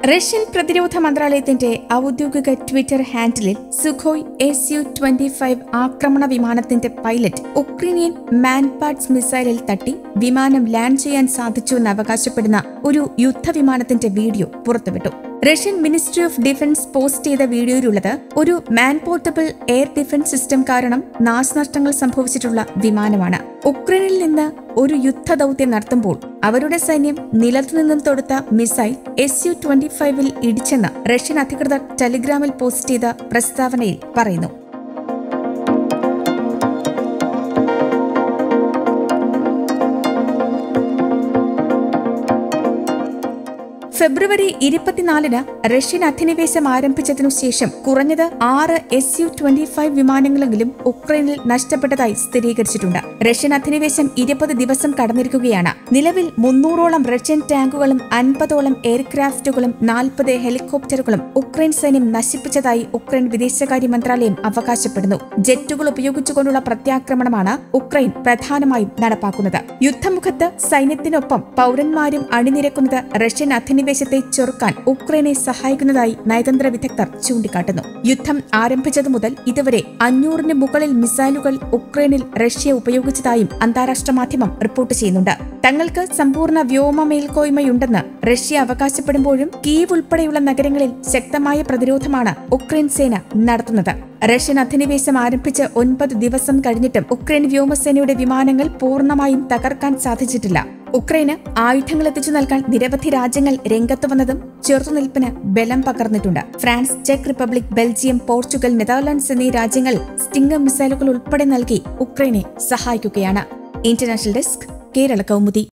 Russian പ്രതിരോധ മന്ത്രാലയത്തിന്റെ ഔദ്യോഗിക ട്വിറ്റർ ഹാൻഡിലിൽ Sukhoi S U twenty five ആക്രമണ വിമാനത്തിന്റെ പൈലറ്റ് ഉക്രൈനിയൻ മാൻപാഡ്സ് മിസൈലിൽ തട്ടി വിമാനം ലാൻഡ് ചെയ്യാൻ സാധിച്ചുവെന്ന് അവകാശപ്പെടുന്ന ഒരു യുദ്ധവിമാനത്തിന്റെ വീഡിയോ പുറത്തുവിട്ടു Russian ministry of defence post ചെയ്ത വീഡിയോയിലുള്ളത് ഒരു man portable air defence system കാരണം നാശനഷ്ടങ്ങൾ സംഭവിച്ചിട്ടുള്ള വിമാനമാണ് ഉക്രൈനിൽ നിന്ന് ഒരു യുദ്ധദൌത്യം നടത്തുമ്പോൾ അവരുടെ സൈന്യം നിലത്തുനിന്നും തൊടുത്ത മിസൈൽ എസ് യു ട്വന്റി ഫൈവിൽ ഇടിച്ചെന്ന് റഷ്യൻ അധികൃതർ ടെലിഗ്രാമിൽ പോസ്റ്റ് ചെയ്ത പ്രസ്താവനയിൽ പറയുന്നു ഫെബ്രുവരി ഇരുപത്തിനാലിന് റഷ്യൻ അധിനിവേശം ആരംഭിച്ചതിനു ശേഷം കുറഞ്ഞത് ആറ് എസ് യു ട്വന്റി ഫൈവ് വിമാനങ്ങളെങ്കിലും ഉക്രൈനിൽ നഷ്ടപ്പെട്ടതായി സ്ഥിരീകരിച്ചിട്ടുണ്ട് റഷ്യൻ അധിനിവേശം ഇരുപത് ദിവസം കടന്നിരിക്കുകയാണ് നിലവിൽ മുന്നൂറോളം റഷ്യൻ ടാങ്കുകളും അൻപതോളം എയർക്രാഫ്റ്റുകളും നാൽപ്പത് ഹെലികോപ്റ്ററുകളും ഉക്രൈൻ സൈന്യം നശിപ്പിച്ചതായി ഉക്രൈൻ വിദേശകാര്യ മന്ത്രാലയം അവകാശപ്പെടുന്നു ജെറ്റുകൾ ഉപയോഗിച്ചുകൊണ്ടുള്ള പ്രത്യാക്രമണമാണ് ഉക്രൈൻ പ്രധാനമായും നടപ്പാക്കുന്നത് യുദ്ധമുഖത്ത് സൈന്യത്തിനൊപ്പം പൗരന്മാരും അണിനിരക്കുന്നത് റഷ്യൻ അധിനിവേശത്തെ ചെറുക്കാൻ ഉക്രൈനെ സഹായിക്കുന്നതായി നയതന്ത്ര വിദഗ്ധർ ചൂണ്ടിക്കാട്ടുന്നു യുദ്ധം ആരംഭിച്ചതു മുതൽ ഇതുവരെ അഞ്ഞൂറിന് മുകളിൽ മിസൈലുകൾ ഉക്രൈനിൽ റഷ്യ ഉപയോഗിച്ചതായും അന്താരാഷ്ട്ര മാധ്യമം റിപ്പോർട്ട് ചെയ്യുന്നുണ്ട് തങ്ങൾക്ക് സമ്പൂർണ്ണ വ്യോമ മേൽക്കോയ്മയുണ്ടെന്ന് റഷ്യ അവകാശപ്പെടുമ്പോഴും കീവ് ഉൾപ്പെടെയുള്ള നഗരങ്ങളിൽ ശക്തമായ പ്രതിരോധമാണ് ഉക്രൈൻ സേന നടത്തുന്നത് റഷ്യൻ അധിനിവേശം ആരംഭിച്ച് ഒൻപത് ദിവസം കഴിഞ്ഞിട്ടും ഉക്രൈൻ വ്യോമസേനയുടെ വിമാനങ്ങൾ പൂർണ്ണമായും തകർക്കാൻ സാധിച്ചിട്ടില്ല ഉക്രൈന് ആയുധങ്ങൾ എത്തിച്ചു നൽകാൻ നിരവധി രാജ്യങ്ങൾ രംഗത്ത് വന്നതും ചെറുത്തുനിൽപ്പിന് ബലം പകർന്നിട്ടുണ്ട് ഫ്രാൻസ് ചെക്ക് റിപ്പബ്ലിക് ബെൽജിയം പോർച്ചുഗൽ നെതർലാൻഡ്സ് എന്നീ രാജ്യങ്ങൾ സ്റ്റിംഗർ മിസൈലുകൾ ഉൾപ്പെടെ നൽകി ഉക്രൈനെ സഹായിക്കുകയാണ് ഇന്റർനാഷണൽ ഡെസ്ക് കേരള കൗമുദി